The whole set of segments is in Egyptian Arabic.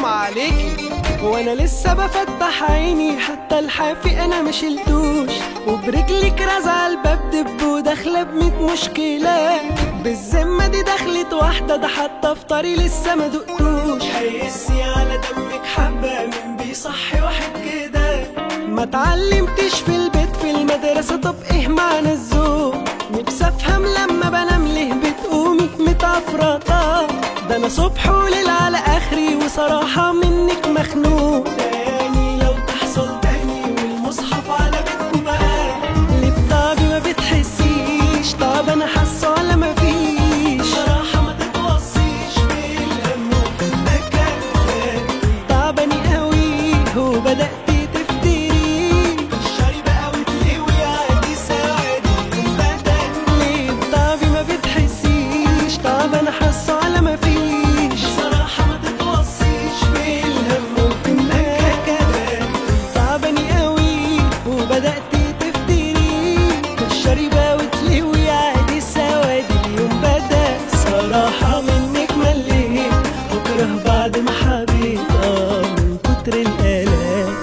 حرام عليكي وانا لسه بفتح عيني حتى الحافي انا ما شلتوش وبرجلك رازعه الباب دب وداخله بميت مشكله بالذمه دي دخلت واحده ده حتى في طريق لسه ما دقتوش حسي على دمك حبه من بيصحي واحد كده ما اتعلمتش في البيت في المدرسه طب ايه معنى الذوق نفسي افهم لما بنام ليه بتقومي متعفرطه ده انا صبح وليل على اخري وصراحه منك مخنوق تاني لو تحصل تاني والمصحف على بيتكم بقى ليه بطبعي ما بتحسيش طب انا حاسه ولا ما فيش صراحه ما تتوصيش في الهم وفي النكد تعباني قوي وبدأت تفتري الشاري بقى وتلوي عادي سوادي بدل ليه طبي ما بتحسيش طب انا حاسه على ما فيش بصراحه ما تتوصيش في الهم وفي النكد تعباني قوي وبدأت تفتري الشاري بقى وتلوي عادي سوادي اليوم بدأ صراحه منك مليت بكره بعد ما حبيت اه من كتر الآلام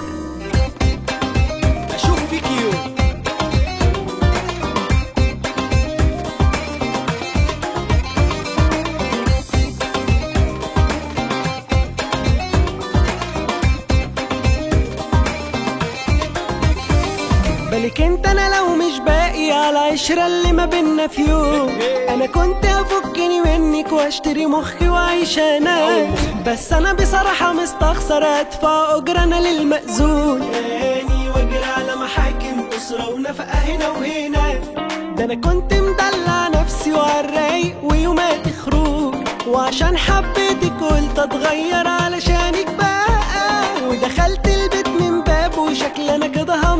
اشوف فيك يوم بالك انت انا لو مش باقي على العشرة اللي ما بينا في يوم انا كنت هفكني منك واشتري مخي واعيش انا بس انا بصراحة مستخسر ادفع اجر انا للمأذون تاني واجري على محاكم اسرة ونفقة هنا وهنا ده انا كنت مدلع نفسي وعالرايق ويوماتي خروج وعشان حبيتك قلت اتغير علشانك بقى ودخلت البيت من باب وشكل انا كده هم